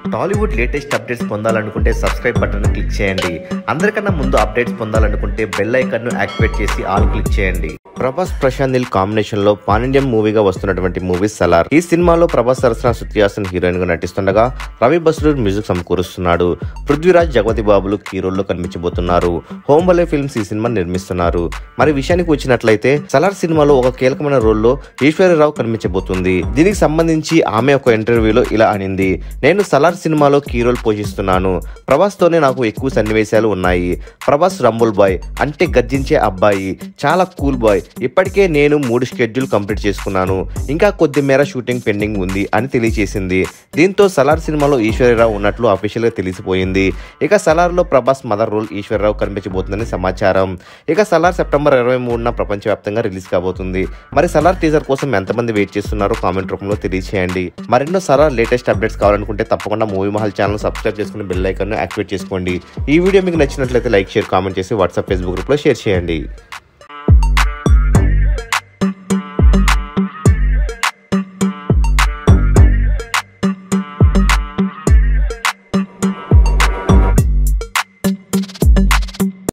Tollywood latest updates పొందాలనుకుంటే subscribe button click చేయండి అందరికన్నా ముందు అప్డేట్స్ పొందాలనుకుంటే బెల్ ఐకాన్ను యాక్టివేట్ చేసి ఆల్ క్లిక్ చేయండి ప్రభాస్ ప్రశాంత్ నీల్ కాంబినేషన్ లో పాన్ ఇండియన్ మూవీగా వస్తున్నటువంటి మూవీ సలార్ ఈ సినిమాలో ప్రభాస్ సరసన శృతి హాసన్ హీరోయిన్ గా నటిస్తుండగా రవి బస్రూర్ మ్యూజిక్ సమకూరుస్తున్నాడు పృథ్వీరాజ్ జగతి బాబులు కీ రోల్లో కనిపించబోతున్నారు హోంబలే ఫిల్మ్స్ ఈ సినిమా నిర్మిస్తున్నారు మరి విషయానికి వచ్చినట్లయితే సలార్ సినిమాలో ఒక కీలకమైన రోల్లో ఈశ్వర్యరావు కనిపించబోతుంది దీనికి సంబంధించి ఆమె ఒక ఇంటర్వ్యూలో ఇలా అనింది నేను సలార్ సినిమాలో కీ రోల్ పోషిస్తున్నాను ప్రభాస్ తోనే నాకు ఎక్కువ సన్నివేశాలు ఉన్నాయి ప్రభాస్ రంబుల్ బాయ్ అంటే గర్జించే అబ్బాయి చాలా కూల్ బాయ్ ఇప్పటికే నేను మూడు షెడ్యూల్ కంప్లీట్ చేసుకున్నాను ఇంకా కొద్ది మేర షూటింగ్ పెండింగ్ ఉంది అని తెలియజేసింది దీంతో సలార్ సినిమాలో ఈశ్వర్యరావు ఉన్నట్లు అఫీషియల్ గా తెలిసిపోయింది ఇక సలార్ లో ప్రభాస్ మదర్ రోల్ ఈశ్వర్యరావు కనిపించబోతుందని సమాచారం ఇక సలార్ సెప్టెంబర్ ఇరవై మూడున ప్రపంచవ్యాప్తంగా రిలీజ్ కాబోతుంది మరి సలార్ టీజర్ కోసం ఎంతమంది వెయిట్ చేస్తున్నారో కామెంట్ రూపంలో తెలియచేయండి మరెన్నో సలార్ లేటెస్ట్ అప్డేట్స్ కావాలనుకుంటే తప్పకుండా మూవీ మహల్ ఛానల్ సబ్స్క్రైబ్ చేసుకుని బెల్ ఐకాన్ యాక్టివేట్ చేసుకోండి ఈ వీడియో మీకు నచ్చినట్లయితే లైక్ షేర్ కామెంట్ చేసి వాట్సాప్ ఫేస్బుక్ గ్రూప్లో షేర్ చేయండి